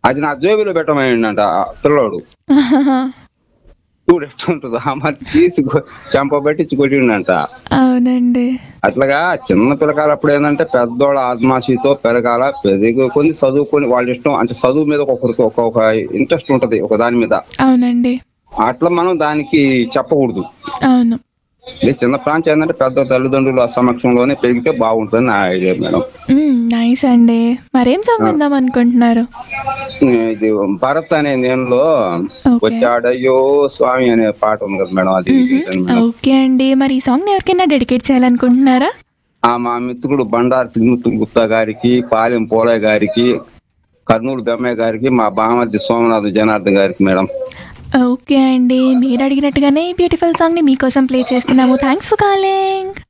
అది నా జోబిలో పెట్టమని ఆ పిల్లోడు ఆహాహా. చూడు ఎట్లుంటుందో ఆ మరి తీసి కొ- చెంప పట్టించి కొట్టిండంట అవునండి అట్లాగా చిన్న పిల్లకాయలు అప్పుడు ఏంటంటే పెద్దోళ్ళ ఆత్మాషితో పెరగాల పెరిగి కొన్ని చదువుకొని వాళ్ళ ఇష్టం అంటే చదువు మీద ఒక్కొక్కరికి ఒక్కొక్క ఇంట్రెస్ట్ ఉంటది ఒక దాని మీద అవునండి అట్లా మనం దానికి చెప్పకూడదు అవును ఇది చిన్న ప్రాంతం ఏంటంటే పెద్ద తల్లిదండ్రుల సమక్షంలోనే పెరిగితే బాగుంటుంది నా ఐడియా మేడం నైస్ అండి మరేం సాంగ్ విందాం అనుకుంటున్నారు ఇది భరత్ అనే నేనులో Okay. వచ్చాడయ్యో స్వామి అనే పాట ఉంది కదా మేడం అది వింటాను మేడం. ఓకే అండి మరి ఈ సాంగ్ ఎవరికైనా డెడికేట్ చేయాలనుకుంటున్నారా ఆ మా మిత్రుడు బండారు తిరుమూర్తి గుప్తా గారికి పాలెం పోలయ్య గారికి కర్నూలు బెమ్మయ్య గారికి మా బామర్ది సోమనాథ్ జనార్దన్ గారికి మేడం ఓకే అండి మీరు అడిగినట్టుగానే బ్యూటిఫుల్ సాంగ్ని మీకోసం ప్లే చేస్తున్నాము థ్యాంక్స్ ఫర్ కాలింగ్